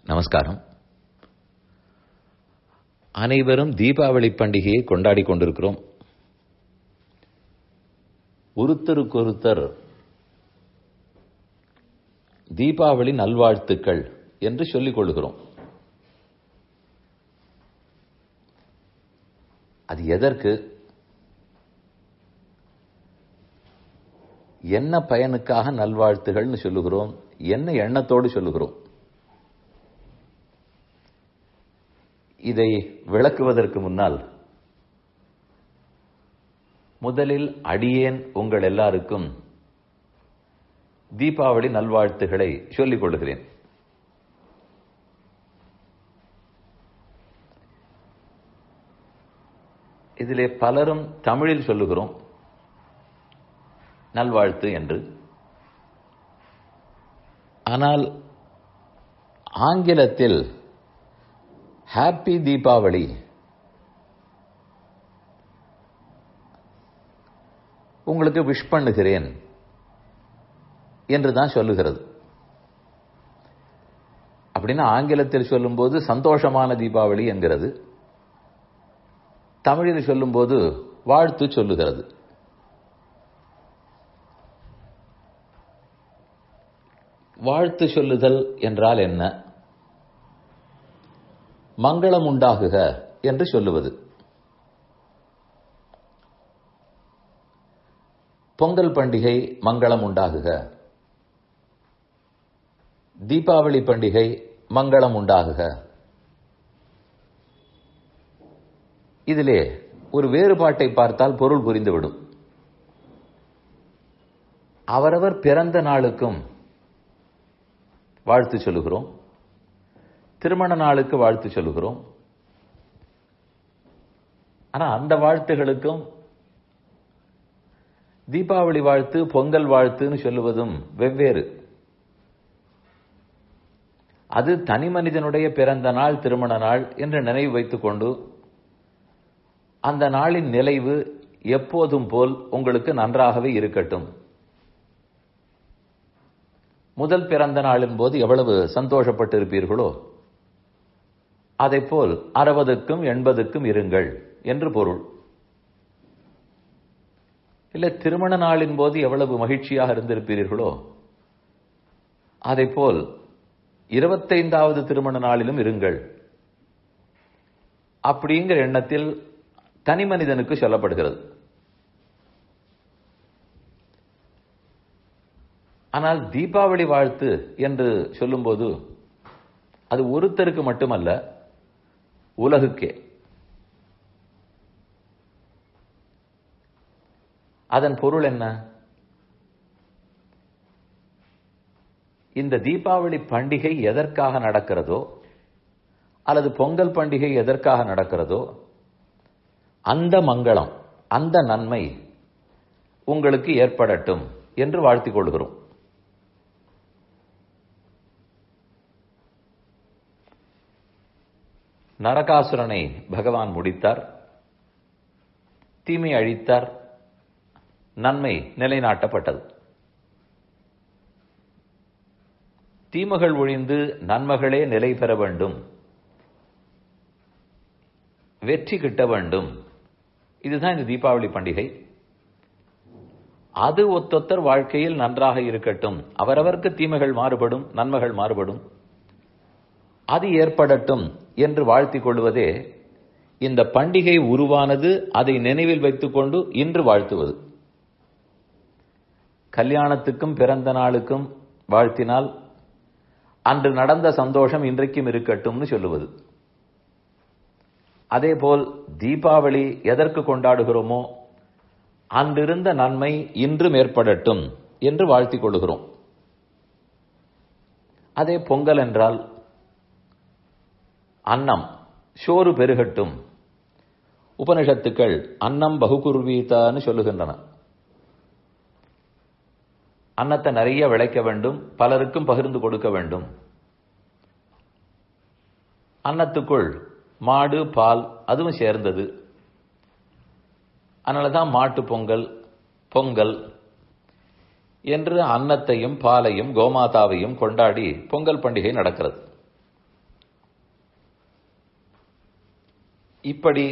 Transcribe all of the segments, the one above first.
நமஸ்காரம் அனைவரும் தீபாவளி பண்டிகையை கொண்டாடி கொண்டிருக்கிறோம் ஒருத்தருக்கொருத்தர் தீபாவளி நல்வாழ்த்துக்கள் என்று சொல்லிக் கொள்கிறோம் அது எதற்கு என்ன பயனுக்காக நல்வாழ்த்துகள்னு சொல்லுகிறோம் என்ன எண்ணத்தோடு சொல்லுகிறோம் இதை விளக்குவதற்கு முன்னால் முதலில் அடியேன் உங்கள் எல்லாருக்கும் தீபாவளி நல்வாழ்த்துகளை சொல்லிக் கொள்கிறேன் இதிலே பலரும் தமிழில் சொல்லுகிறோம் நல்வாழ்த்து என்று ஆனால் ஆங்கிலத்தில் ஹாப்பி தீபாவளி உங்களுக்கு விஷ் பண்ணுகிறேன் என்று தான் சொல்லுகிறது அப்படின்னா ஆங்கிலத்தில் சொல்லும்போது சந்தோஷமான தீபாவளி என்கிறது தமிழில் சொல்லும்போது வாழ்த்து சொல்லுகிறது வாழ்த்து சொல்லுதல் என்றால் என்ன மங்களம் உண்டாகுக என்று சொல்லுவது பொங்கல் பண்டிகை மங்களம் உண்டாகுக தீபாவளி பண்டிகை மங்களம் உண்டாகுக இதிலே ஒரு வேறுபாட்டை பார்த்தால் பொருள் புரிந்துவிடும் அவரவர் பிறந்த நாளுக்கும் வாழ்த்து சொல்லுகிறோம் திருமண நாளுக்கு வாழ்த்து சொல்லுகிறோம் ஆனா அந்த வாழ்த்துகளுக்கும் தீபாவளி வாழ்த்து பொங்கல் வாழ்த்துன்னு சொல்லுவதும் வெவ்வேறு அது தனி மனிதனுடைய பிறந்த நாள் திருமண நாள் என்று நினைவு வைத்துக் கொண்டு அந்த நாளின் நிலைவு எப்போதும் போல் உங்களுக்கு நன்றாகவே இருக்கட்டும் முதல் பிறந்த நாளின் போது எவ்வளவு சந்தோஷப்பட்டிருப்பீர்களோ அதை போல் அறுபதுக்கும் எண்பதுக்கும் இருங்கள் என்று பொருள் இல்லை திருமண நாளின் போது எவ்வளவு மகிழ்ச்சியாக இருந்திருப்பீர்களோ அதை போல் இருபத்தைந்தாவது திருமண நாளிலும் இருங்கள் அப்படிங்கிற எண்ணத்தில் தனி மனிதனுக்கு சொல்லப்படுகிறது ஆனால் தீபாவளி வாழ்த்து என்று சொல்லும்போது அது ஒருத்தருக்கு மட்டுமல்ல உலகுக்கே அதன் பொருள் என்ன இந்த தீபாவளி பண்டிகை எதற்காக நடக்கிறதோ அல்லது பொங்கல் பண்டிகை எதற்காக நடக்கிறதோ அந்த மங்களம் அந்த நன்மை உங்களுக்கு ஏற்படட்டும் என்று வாழ்த்திக் கொள்கிறோம் நரகாசுரனை பகவான் முடித்தார் தீமை அழித்தார் நன்மை நிலைநாட்டப்பட்டது தீமைகள் ஒழிந்து நன்மைகளே நிலை பெற வேண்டும் வெற்றி கிட்ட வேண்டும் இதுதான் இந்த தீபாவளி பண்டிகை அது ஒத்தொத்தர் வாழ்க்கையில் நன்றாக இருக்கட்டும் அவரவருக்கு தீமைகள் மாறுபடும் நன்மைகள் மாறுபடும் அது ஏற்படட்டும் என்று வாழ்த்திக் கொள்வதே இந்த பண்டிகை உருவானது அதை நினைவில் வைத்துக்கொண்டு இன்று வாழ்த்துவது கல்யாணத்துக்கும் பிறந்த நாளுக்கும் வாழ்த்தினால் அன்று நடந்த சந்தோஷம் இன்றைக்கும் இருக்கட்டும்னு சொல்லுவது அதேபோல் தீபாவளி எதற்கு கொண்டாடுகிறோமோ அன்றிருந்த நன்மை இன்றும் ஏற்படட்டும் என்று வாழ்த்திக் கொள்கிறோம் அதே பொங்கல் என்றால் அன்னம் சோறு பெருகட்டும் உபனிஷத்துக்கள் அன்னம் பகுகுர்வீதான்னு சொல்லுகின்றன அன்னத்தை நிறைய விளைக்க வேண்டும் பலருக்கும் பகிர்ந்து கொடுக்க வேண்டும் அன்னத்துக்குள் மாடு பால் அதுவும் சேர்ந்தது அதனாலதான் மாட்டு பொங்கல் பொங்கல் என்று அன்னத்தையும் பாலையும் கோமாதாவையும் கொண்டாடி பொங்கல் பண்டிகை நடக்கிறது இப்படி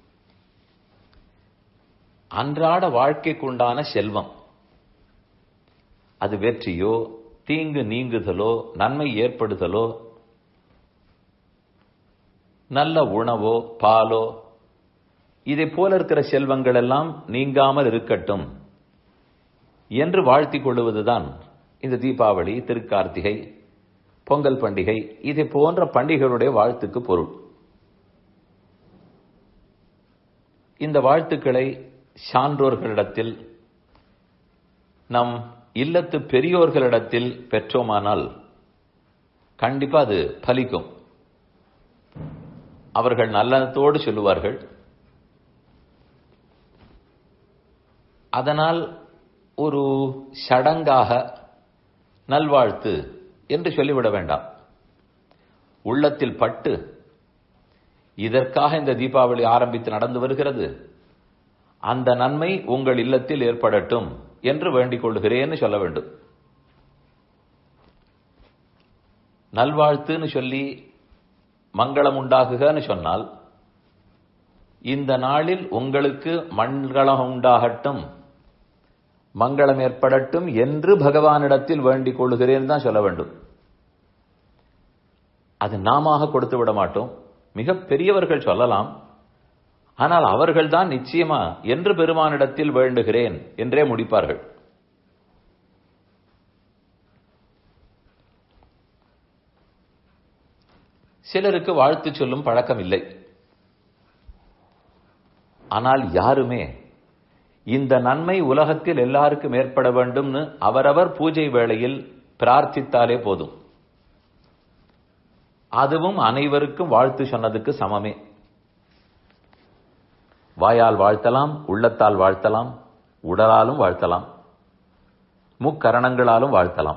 அன்றாட வாழ்க்கைக்குண்டான செல்வம் அது வெற்றியோ தீங்கு நீங்குதலோ நன்மை ஏற்படுதலோ நல்ல உணவோ பாலோ இதை போல இருக்கிற செல்வங்கள் எல்லாம் நீங்காமல் இருக்கட்டும் என்று வாழ்த்திக் கொள்வதுதான் இந்த தீபாவளி திருக்கார்த்திகை பொங்கல் பண்டிகை இதை போன்ற பண்டிகைகளுடைய வாழ்த்துக்கு பொருள் இந்த வாழ்த்துக்களை சான்றோர்களிடத்தில் நம் இல்லத்து பெரியோர்களிடத்தில் பெற்றோமானால் கண்டிப்பா அது பலிக்கும் அவர்கள் நல்லதோடு சொல்லுவார்கள் அதனால் ஒரு சடங்காக நல்வாழ்த்து என்று சொல்லிவிட வேண்டாம் உள்ளத்தில் பட்டு இதற்காக இந்த தீபாவளி ஆரம்பித்து நடந்து வருகிறது அந்த நன்மை உங்கள் இல்லத்தில் ஏற்படட்டும் என்று வேண்டிக் கொள்கிறேன்னு சொல்ல வேண்டும் நல்வாழ்த்துன்னு சொல்லி மங்களம் உண்டாகுகன்னு சொன்னால் இந்த நாளில் உங்களுக்கு மங்களம் உண்டாகட்டும் மங்களம் ஏற்படட்டும் என்று பகவானிடத்தில் வேண்டிக் கொள்கிறேன் தான் சொல்ல வேண்டும் அது நாம கொடுத்து விட மாட்டோம் மிக பெரியவர்கள் சொல்லலாம் ஆனால் அவர்கள் தான் நிச்சயமா என்று பெருமானிடத்தில் வேண்டுகிறேன் என்றே முடிப்பார்கள் சிலருக்கு வாழ்த்து சொல்லும் பழக்கம் இல்லை ஆனால் யாருமே இந்த நன்மை உலகத்தில் எல்லாருக்கும் ஏற்பட வேண்டும்னு அவரவர் பூஜை வேளையில் பிரார்த்தித்தாலே போதும் அதுவும் அனைவருக்கும் வாழ்த்து சொன்னதுக்கு சமமே வாயால் வாழ்த்தலாம் உள்ளத்தால் வாழ்த்தலாம் உடலாலும் வாழ்த்தலாம் முக்கரணங்களாலும் வாழ்த்தலாம்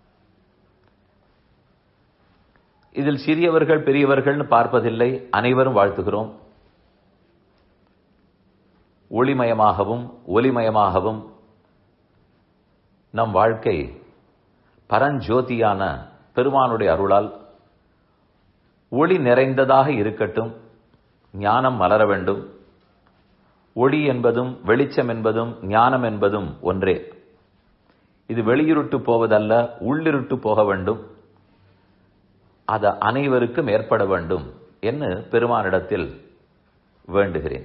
இதில் சிறியவர்கள் பெரியவர்கள்னு பார்ப்பதில்லை அனைவரும் வாழ்த்துகிறோம் ஒளிமயமாகவும் ஒலிமயமாகவும் நம் வாழ்க்கை பரஞ்சோதியான பெருமானுடைய அருளால் ஒளி நிறைந்ததாக இருக்கட்டும் ஞானம் மலர வேண்டும் ஒளி என்பதும் வெளிச்சம் என்பதும் ஞானம் என்பதும் ஒன்றே இது வெளியிருட்டு போவதல்ல உள்ளிருட்டு போக வேண்டும் அது அனைவருக்கும் ஏற்பட வேண்டும் என்று பெருமானிடத்தில் வேண்டுகிறேன்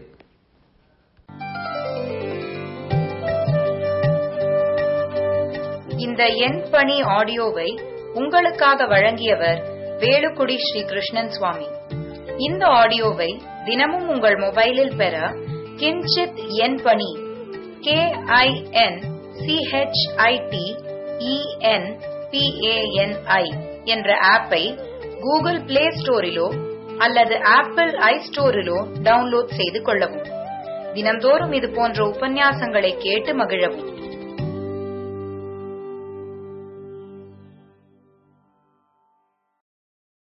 இந்த எண் பணி ஆடியோவை உங்களுக்காக வழங்கியவர் வேலுக்குடி ஸ்ரீ கிருஷ்ணன் சுவாமி இந்த ஆடியோவை தினமும் உங்கள் மொபைலில் பெற கிஞ்சித் எண் பணி கே ஐ என் சிஹெச்ஐடி இஎன் பிஏஎன்ஐ என்ற ஆப்பை கூகுள் பிளே ஸ்டோரிலோ அல்லது ஆப்பிள் ஐ ஸ்டோரிலோ டவுன்லோட் செய்து கொள்ளவும் தினந்தோறும் இது போன்ற உபன்யாசங்களை கேட்டு மகிழவும்